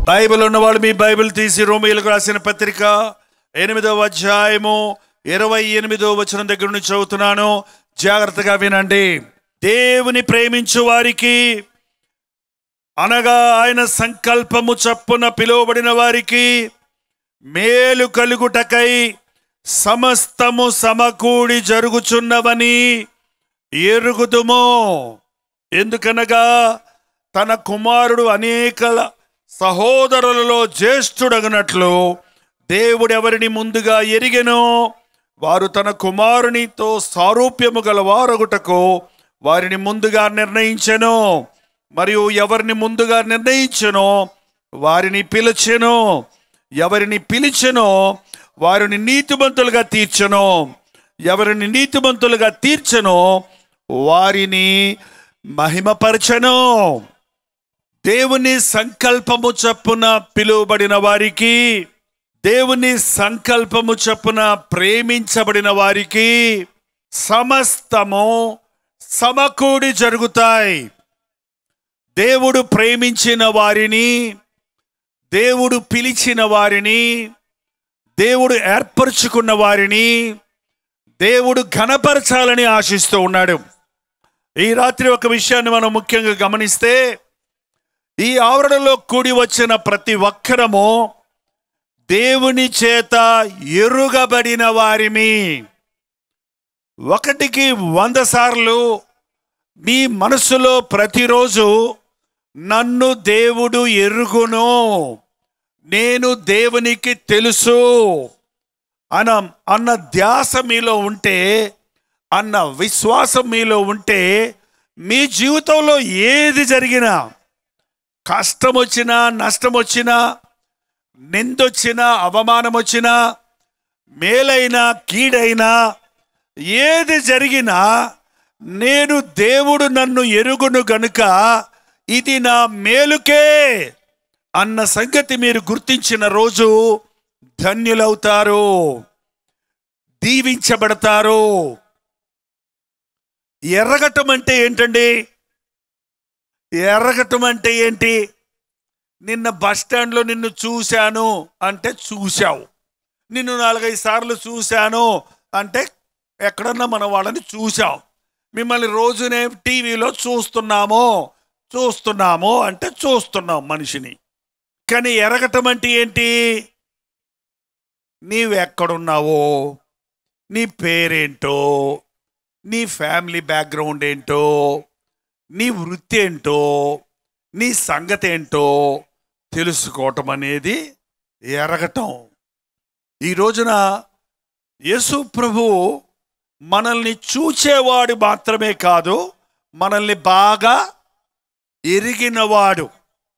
Bible ఉన్నవాళ్ళు మీ Bible తీసి రోమిలకు రాసిన పత్రిక ఎనిమిదవ అధ్యాయము ఇరవై ఎనిమిదో వచనం దగ్గర నుంచి చదువుతున్నాను జాగ్రత్తగా వినండి దేవుని ప్రేమించు వారికి అనగా ఆయన సంకల్పము చప్పున పిలువబడిన వారికి మేలు కలుగుటకై సమస్తము సమకూడి జరుగుచున్నవని ఎరుగుదుము ఎందుకనగా తన కుమారుడు అనేక సహోదరులలో జ్యేష్ఠుడగనట్లు దేవుడు ఎవరిని ముందుగా ఎరిగెనో వారు తన కుమారునితో సారూప్యము గల వారొగుటకు వారిని ముందుగా నిర్ణయించెను మరియు ఎవరిని ముందుగా నిర్ణయించెనో వారిని పిలిచెను ఎవరిని పిలిచెనో వారిని నీతిమంతులుగా తీర్చెను ఎవరిని నీతిమంతులుగా తీర్చెనో వారిని మహిమపరచను దేవుని సంకల్పము చప్పున పిలువబడిన వారికి దేవుని సంకల్పము చప్పున ప్రేమించబడిన వారికి సమస్తము సమకూడి జరుగుతాయి దేవుడు ప్రేమించిన వారిని దేవుడు పిలిచిన వారిని దేవుడు ఏర్పరచుకున్న వారిని దేవుడు ఘనపరచాలని ఆశిస్తూ ఉన్నాడు ఈ రాత్రి ఒక విషయాన్ని మనం ముఖ్యంగా గమనిస్తే ఈ ఆవరణలో కూడి వచ్చిన ప్రతి ఒక్కరము దేవుని చేత ఎరుగబడిన వారిమి ఒకటికి వంద సార్లు మీ మనసులో ప్రతిరోజు నన్ను దేవుడు ఎరుగును నేను దేవునికి తెలుసు అన అన్న ధ్యాస మీలో ఉంటే అన్న విశ్వాసం మీలో ఉంటే మీ జీవితంలో ఏది జరిగినా కష్టం వచ్చినా నష్టం వచ్చినా నిందొచ్చినా అవమానం వచ్చినా మేలైనా కీడైనా ఏది జరిగినా నేను దేవుడు నన్ను ఎరుగును గనుక ఇది నా మేలుకే అన్న సంగతి మీరు గుర్తించిన రోజు ధన్యులవుతారు దీవించబడతారు ఎర్రగటం అంటే ఏంటండి ఎర్రగటం అంటే ఏంటి నిన్న బస్ స్టాండ్లో నిన్ను చూశాను అంటే చూశావు నిన్ను నాలుగైదు సార్లు చూశాను అంటే ఎక్కడన్నా మనం వాళ్ళని చూసాం మిమ్మల్ని రోజునే టీవీలో చూస్తున్నాము చూస్తున్నాము అంటే చూస్తున్నాం మనిషిని కానీ ఎరగటం అంటే ఏంటి నీవెక్కడున్నావో నీ పేరేంటో నీ ఫ్యామిలీ బ్యాక్గ్రౌండ్ ఏంటో నీ వృత్తి ఏంటో నీ సంగతి ఏంటో తెలుసుకోవటం అనేది ఎరగటం ఈ రోజున యేసు ప్రభు మనల్ని చూచేవాడు మాత్రమే కాదు మనల్ని బాగా ఎరిగినవాడు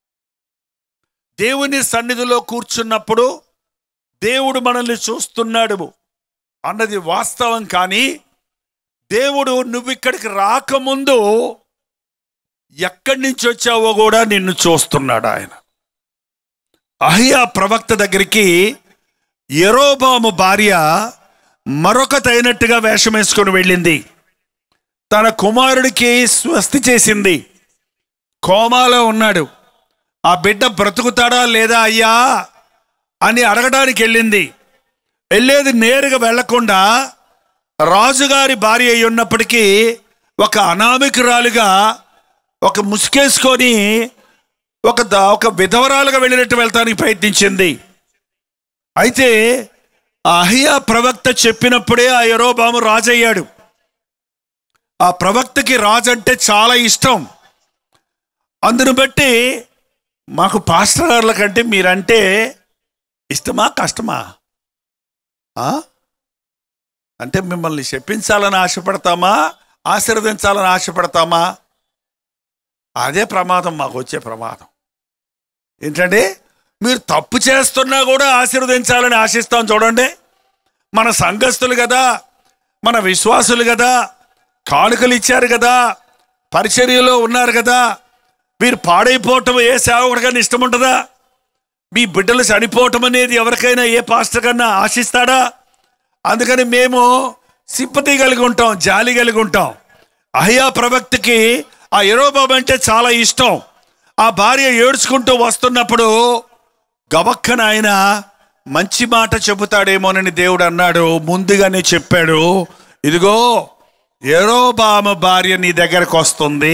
దేవుని సన్నిధిలో కూర్చున్నప్పుడు దేవుడు మనల్ని చూస్తున్నాడు అన్నది వాస్తవం కానీ దేవుడు నువ్వు ఇక్కడికి రాకముందు ఎక్కడి నుంచి వచ్చావో కూడా నిన్ను చూస్తున్నాడు ఆయన అహియా ప్రవక్త దగ్గరికి ఎరోబాము భార్య మరొకతైనట్టుగా వేషం వేసుకొని వెళ్ళింది తన కుమారుడికి స్వస్తి చేసింది కోమాలో ఉన్నాడు ఆ బిడ్డ బ్రతుకుతాడా లేదా అయ్యా అని అడగడానికి వెళ్ళింది వెళ్ళేది నేరుగా వెళ్లకుండా రాజుగారి భార్య అయి ఉన్నప్పటికీ ఒక అనామికురాలుగా ఒక ముసుకేసుకొని ఒక ద- ఒక విధవరాలుగా వెళ్ళినట్టు వెళ్తానికి ప్రయత్నించింది అయితే ఆ అహియా ప్రవక్త చెప్పినప్పుడే ఆ యరోబాము రాజయ్యాడు ఆ ప్రవక్తకి రాజు అంటే చాలా ఇష్టం అందును బట్టి మాకు పాస్టర్ గారుల కంటే మీరంటే ఇష్టమా కష్టమా ఆ? అంటే మిమ్మల్ని చెప్పించాలని ఆశపడతామా ఆశీర్వదించాలని ఆశపడతామా అదే ప్రమాదం మాకు వచ్చే ప్రమాదం ఏంటంటే మీరు తప్పు చేస్తున్నా కూడా ఆశీర్వదించాలని ఆశిస్తాం చూడండి మన సంఘస్థులు కదా మన విశ్వాసులు కదా కానుకలు ఇచ్చారు కదా పరిచర్యలో ఉన్నారు కదా మీరు పాడైపోవటం ఏ సేవకుడికైనా ఇష్టం ఉంటుందా మీ బిడ్డలు చనిపోవటం అనేది ఎవరికైనా ఏ పాస్టర్ కన్నా ఆశిస్తాడా అందుకని మేము సింపతి కలిగి ఉంటాం జాలి కలిగి ఉంటాం అహ్యా ప్రవక్తకి ఆ ఎరోబాబు అంటే చాలా ఇష్టం ఆ భార్య ఏడ్చుకుంటూ వస్తున్నప్పుడు గబక్కన ఆయన మంచి మాట చెబుతాడేమోనని దేవుడు అన్నాడు ముందుగానే చెప్పాడు ఇదిగో ఎరోబామ భార్య నీ దగ్గరకు వస్తుంది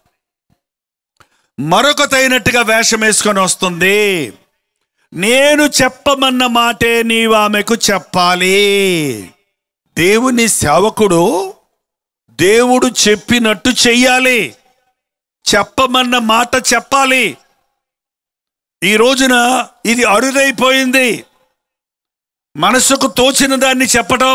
మరొకతైనట్టుగా వేషం వేసుకొని వస్తుంది నేను చెప్పమన్న మాటే నీవు ఆమెకు చెప్పాలి దేవుని సేవకుడు దేవుడు చెప్పినట్టు చెయ్యాలి చెప్పమన్న మాట చెప్పాలి ఈ రోజున ఇది అరుదైపోయింది మనసుకు తోచిన దాన్ని చెప్పటం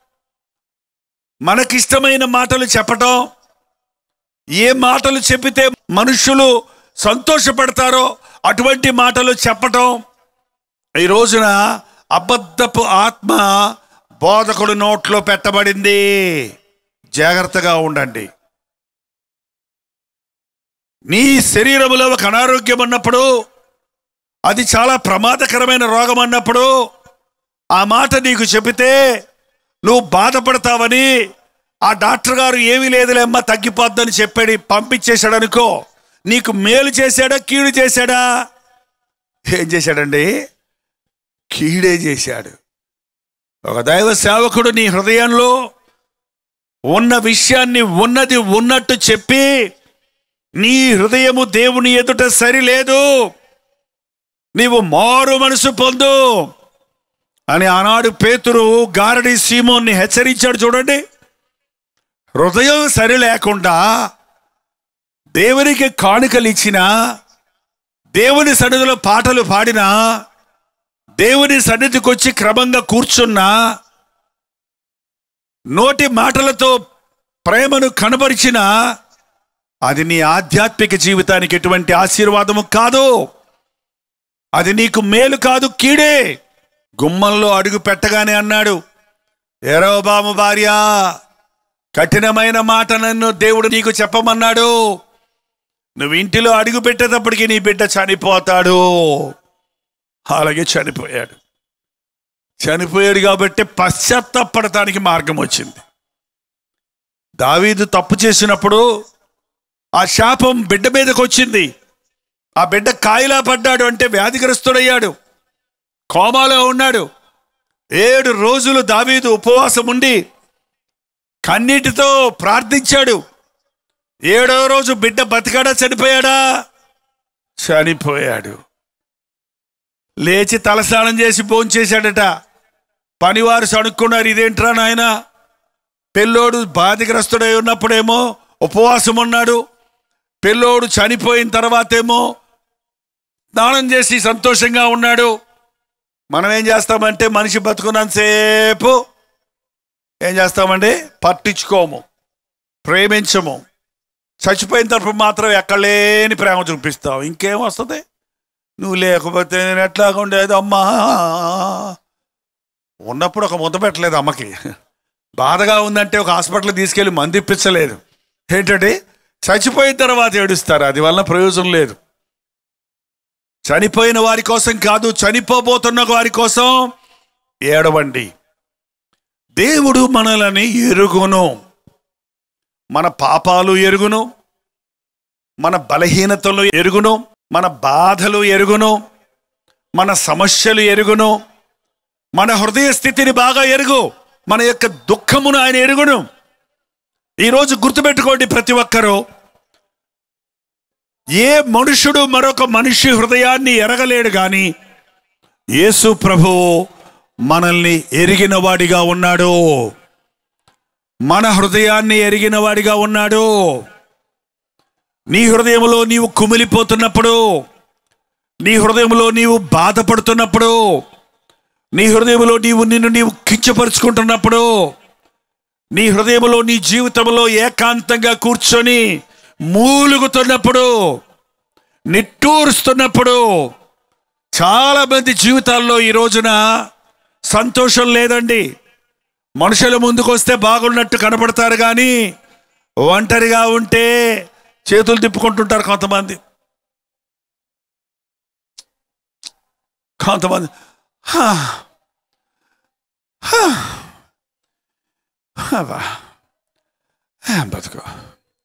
మనకిష్టమైన మాటలు చెప్పటం ఏ మాటలు చెప్పితే మనుషులు సంతోషపడతారో అటువంటి మాటలు చెప్పటం ఈ రోజున అబద్ధపు ఆత్మ బోధకుడు నోట్లో పెట్టబడింది జాగ్రత్తగా ఉండండి నీ శరీరంలో ఒక అనారోగ్యం అన్నప్పుడు అది చాలా ప్రమాదకరమైన రోగం అన్నప్పుడు ఆ మాట నీకు చెబితే నువ్వు బాధపడతావని ఆ డాక్టర్ గారు ఏమీ లేదులేమ్మా తగ్గిపోద్దని చెప్పాడు పంపించేశాడు అనుకో నీకు మేలు చేశాడా కీడు చేశాడా ఏం చేశాడండి కీడే చేశాడు ఒక దైవ సేవకుడు నీ హృదయంలో ఉన్న విషయాన్ని ఉన్నది ఉన్నట్టు చెప్పి నీ హృదయము దేవుని ఎదుట సరిలేదు నీవు మారు మనసు పొందు అని ఆనాడు పేతురు గారడి సీమోన్ని హెచ్చరించాడు చూడండి హృదయం సరి లేకుండా దేవునికి కానుకలు ఇచ్చిన దేవుని సన్నిధిలో పాటలు పాడినా దేవుని సన్నిధికి వచ్చి క్రమంగా కూర్చున్నా నోటి మాటలతో ప్రేమను కనబరిచిన అది నీ ఆధ్యాత్మిక జీవితానికి ఎటువంటి ఆశీర్వాదము కాదు అది నీకు మేలు కాదు కీడే గుమ్మంలో అడుగు పెట్టగానే అన్నాడు ఎరోబాము భార్య కఠినమైన మాట నన్ను దేవుడు నీకు చెప్పమన్నాడు నువ్వు ఇంటిలో అడుగు పెట్టేటప్పటికి నీ బిడ్డ చనిపోతాడు అలాగే చనిపోయాడు చనిపోయాడు కాబట్టి పశ్చాత్తాపడటానికి మార్గం వచ్చింది దావీదు తప్పు చేసినప్పుడు ఆ శాపం బిడ్డ మీదకి వచ్చింది ఆ బిడ్డ కాయిలా పడ్డాడు అంటే వ్యాధిగ్రస్తుడయ్యాడు కోమాలో ఉన్నాడు ఏడు రోజులు దావీదు ఉపవాసం ఉండి కన్నీటితో ప్రార్థించాడు ఏడో రోజు బిడ్డ బతికాడా చనిపోయాడా చనిపోయాడు లేచి తలస్నానం చేసి భోంచేశాడట పనివారు సణుక్కున్నారు ఇదేంట్రా నాయన పెళ్ళోడు బాధిగ్రస్తుడై ఉన్నప్పుడేమో ఉపవాసం ఉన్నాడు పెళ్ళోడు చనిపోయిన తర్వాతేమో స్నానం చేసి సంతోషంగా ఉన్నాడు మనం ఏం చేస్తామంటే మనిషి బతుకున్నంతసేపు ఏం చేస్తామండి పట్టించుకోము ప్రేమించము చచ్చిపోయిన తరపు మాత్రం ఎక్కడ లేని ప్రేమ చూపిస్తావు ఇంకేం వస్తుంది నువ్వు లేకపోతే నేను ఎట్లాగా ఉండేది అమ్మా ఉన్నప్పుడు ఒక ముద్ద పెట్టలేదు అమ్మకి బాధగా ఉందంటే ఒక హాస్పిటల్ తీసుకెళ్ళి మంది ఇప్పించలేదు ఏంటంటే చచ్చిపోయిన తర్వాత ఏడుస్తారు అది వలన ప్రయోజనం లేదు చనిపోయిన వారి కోసం కాదు చనిపోబోతున్న వారి కోసం ఏడవండి దేవుడు మనలని ఎరుగును మన పాపాలు ఎరుగును మన బలహీనతలు ఎరుగును మన బాధలు ఎరుగును మన సమస్యలు ఎరుగును మన హృదయ స్థితిని బాగా ఎరుగు మన యొక్క దుఃఖమును ఆయన ఎరుగును ఈరోజు గుర్తుపెట్టుకోండి ప్రతి ఒక్కరూ ఏ మనుషుడు మరొక మనిషి హృదయాన్ని ఎరగలేడు గాని యేసు ప్రభువు మనల్ని ఎరిగిన వాడిగా ఉన్నాడు మన హృదయాన్ని ఎరిగిన వాడిగా ఉన్నాడు నీ హృదయంలో నీవు కుమిలిపోతున్నప్పుడు నీ హృదయంలో నీవు బాధపడుతున్నప్పుడు నీ హృదయంలో నీవు నిన్ను నీవు కించపరుచుకుంటున్నప్పుడు నీ హృదయంలో నీ జీవితంలో ఏకాంతంగా కూర్చొని మూలుగుతున్నప్పుడు నిట్టూరుస్తున్నప్పుడు చాలా మంది జీవితాల్లో ఈ రోజున సంతోషం లేదండి మనుషుల ముందుకు వస్తే బాగున్నట్టు కనపడతారు కానీ ఒంటరిగా ఉంటే చేతులు తిప్పుకుంటుంటారు కొంతమంది కొంతమంది "హా, హా, అబ్బా, ఏం బతుకు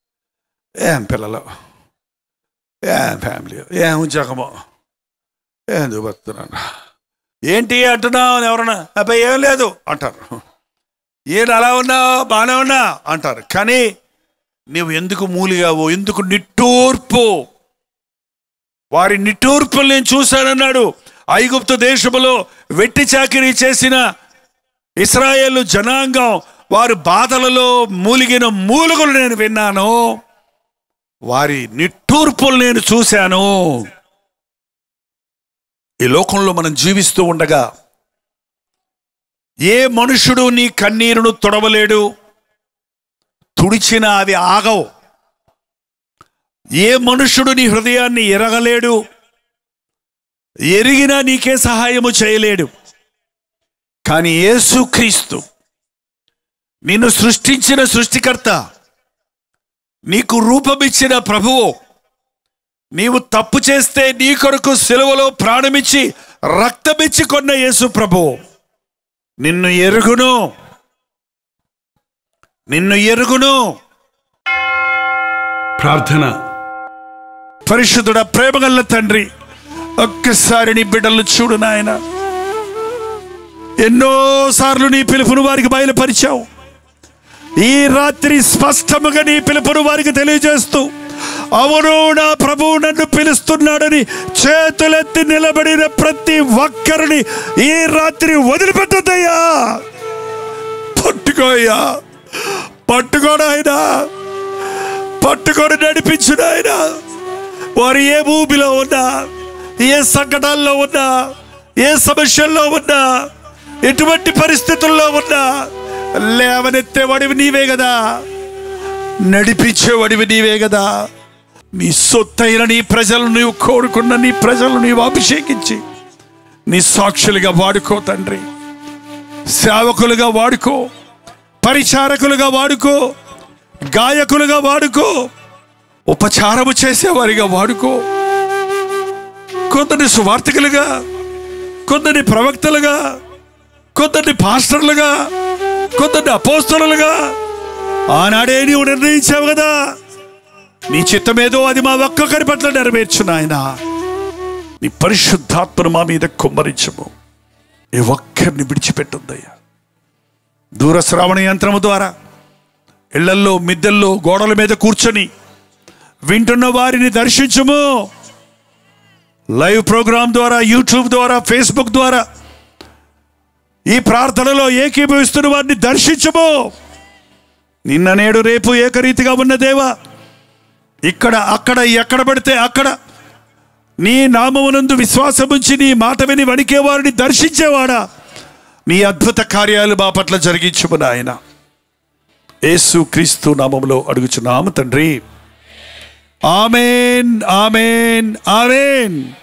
ఏం పిల్లలు ఏం ఫ్యామిలీ ఏం ఉద్యోగమో ఎందుకు బతున్నాను ఏంటి అంటున్నావు అని ఎవరన్నా అబ్బాయి ఏం లేదు అంటారు ఏం అలా ఉన్నావు బాగానే ఉన్నా అంటారు కానీ నువ్వు ఎందుకు మూలిగావు ఎందుకు నిట్టూర్పు వారి నిట్టూర్పులు నేను చూశానన్నాడు ఐగుప్తు దేశములో వెట్టి చాకిరీ చేసిన ఇస్రాయేల్ జనాంగం వారి బాధలలో మూలిగిన మూలుగులు నేను విన్నాను వారి నిట్టూర్పులు నేను చూశాను ఈ లోకంలో మనం జీవిస్తూ ఉండగా ఏ మనుషుడు నీ కన్నీరును తొడవలేడు తుడిచిన అవి ఆగవు ఏ మనుషుడు నీ హృదయాన్ని ఎరగలేడు ఎరిగినా నీకే సహాయము చేయలేడు కానీ యేసుక్రీస్తు నిన్ను సృష్టించిన సృష్టికర్త నీకు రూపమిచ్చిన ప్రభువు నీవు తప్పు చేస్తే నీ కొరకు సెలవులో ప్రాణమిచ్చి రక్తమిచ్చి కొన్న యేసు ప్రభువు నిన్ను ఎరుగును నిన్ను ఎరుగును ప్రార్థన పరిశుద్ధుడ ప్రేమగల్ల తండ్రి ఒక్కసారి నీ బిడ్డలు చూడు నాయన ఎన్నోసార్లు నీ పిలుపును వారికి బయలుపరిచావు ఈ రాత్రి స్పష్టముగా నీ పిలుపును వారికి తెలియజేస్తూ అవును నా ప్రభువు నన్ను పిలుస్తున్నాడని చేతులెత్తి నిలబడిన ప్రతి ఒక్కరిని ఈ రాత్రి వదిలిపెట్టద్దయ్యా పట్టుకోయ్యా పట్టుకోడాయనా పట్టుకొని నడిపించుడు ఆయన వారు ఏ భూమిలో ఉన్నా ఏ సంకటాల్లో ఉన్నా ఏ సమస్యల్లో ఉన్నా ఎటువంటి పరిస్థితుల్లో ఉన్నా లేవనెత్తేవాడివి నీవే కదా నడిపించేవాడివి నీవే కదా నీ సొత్తైన నీ ప్రజలు నీవు కోరుకున్న నీ ప్రజలు నీవు అభిషేకించి నీ సాక్షులుగా వాడుకో తండ్రి సేవకులుగా వాడుకో పరిచారకులుగా వాడుకో గాయకులుగా వాడుకో ఉపచారము చేసేవారిగా వాడుకో కొందరిని సువార్థికులుగా కొందరిని ప్రవక్తలుగా కొందరిని పాస్టర్లుగా కొందరిని అపోస్తలుగా ఆనాడే నీవు నిర్ణయించావు కదా నీ చిత్తమేదో అది మా ఒక్కొక్కరి పట్ల నెరవేర్చు నాయన నీ పరిశుద్ధాత్మను మా మీద కుమ్మరించము ఈ ఒక్కరిని విడిచిపెట్టుందయ్యా దూర శ్రావణ యంత్రము ద్వారా ఇళ్లల్లో మిద్దెల్లో గోడల మీద కూర్చొని వింటున్న వారిని దర్శించము లైవ్ ప్రోగ్రాం ద్వారా యూట్యూబ్ ద్వారా ఫేస్బుక్ ద్వారా ఈ ప్రార్థనలో ఏకీభవిస్తున్న వారిని దర్శించము నిన్న నేడు రేపు ఏకరీతిగా ఉన్న దేవా ఇక్కడ అక్కడ ఎక్కడ పడితే అక్కడ నీ నామమునందు విశ్వాసముంచి నీ మాట విని వణికే వారిని దర్శించేవాడా నీ అద్భుత కార్యాలు మా పట్ల జరిగించుము నాయన యేసు క్రీస్తు నామములో అడుగుచున్నాము తండ్రి ఆమెన్ ఆమెన్ ఆమెన్